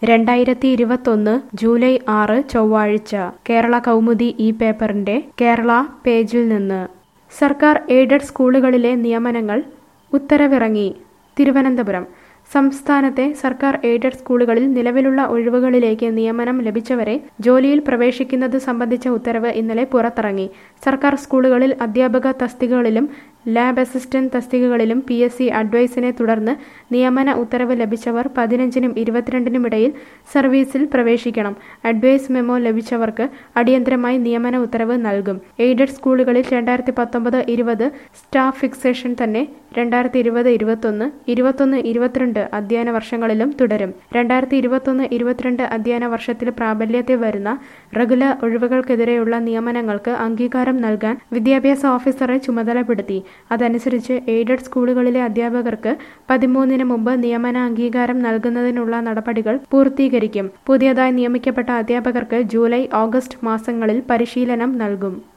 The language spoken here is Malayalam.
രണ്ടായിരത്തി ഇരുപത്തൊന്ന് ജൂലൈ ആറ് ചൊവ്വാഴ്ച കേരള കൗമുദി ഈ പേപ്പറിന്റെ കേരള പേജിൽ നിന്ന് സർക്കാർ എയ്ഡഡ് സ്കൂളുകളിലെ നിയമനങ്ങൾ ഉത്തരവിറങ്ങി തിരുവനന്തപുരം സംസ്ഥാനത്തെ സർക്കാർ എയ്ഡഡ് സ്കൂളുകളിൽ നിലവിലുള്ള ഒഴിവുകളിലേക്ക് നിയമനം ലഭിച്ചവരെ ജോലിയിൽ പ്രവേശിക്കുന്നത് സംബന്ധിച്ച ഉത്തരവ് ഇന്നലെ പുറത്തിറങ്ങി സർക്കാർ സ്കൂളുകളിൽ അധ്യാപക തസ്തികകളിലും ലാബ് അസിസ്റ്റന്റ് തസ്തികകളിലും പി എസ് സി അഡ്വൈസിനെ തുടർന്ന് നിയമന ഉത്തരവ് ലഭിച്ചവർ പതിനഞ്ചിനും ഇരുപത്തിരണ്ടിനും ഇടയിൽ സർവീസിൽ പ്രവേശിക്കണം അഡ്വൈസ് മെമ്മോ ലഭിച്ചവർക്ക് അടിയന്തരമായി നിയമന ഉത്തരവ് നൽകും എയ്ഡഡ് സ്കൂളുകളിൽ രണ്ടായിരത്തി പത്തൊമ്പത് ഇരുപത് സ്റ്റാഫ് ഫിക്സേഷൻ തന്നെ രണ്ടായിരത്തി ഇരുപത് ഇരുപത്തൊന്ന് ഇരുപത്തൊന്ന് ഇരുപത്തിരണ്ട് അധ്യയന വർഷങ്ങളിലും തുടരും രണ്ടായിരത്തി ഇരുപത്തൊന്ന് ഇരുപത്തിരണ്ട് അധ്യയന വർഷത്തിൽ പ്രാബല്യത്തിൽ വരുന്ന റെഗുലർ ഒഴിവുകൾക്കെതിരെയുള്ള നിയമനങ്ങൾക്ക് അംഗീകാരം നൽകാൻ വിദ്യാഭ്യാസ ഓഫീസറെ ചുമതലപ്പെടുത്തി അതനുസരിച്ച് എയ്ഡഡ് സ്കൂളുകളിലെ അധ്യാപകർക്ക് പതിമൂന്നിന് മുമ്പ് നിയമന അംഗീകാരം നൽകുന്നതിനുള്ള നടപടികൾ പൂർത്തീകരിക്കും പുതിയതായി നിയമിക്കപ്പെട്ട അധ്യാപകർക്ക് ജൂലൈ ഓഗസ്റ്റ് മാസങ്ങളിൽ പരിശീലനം നൽകും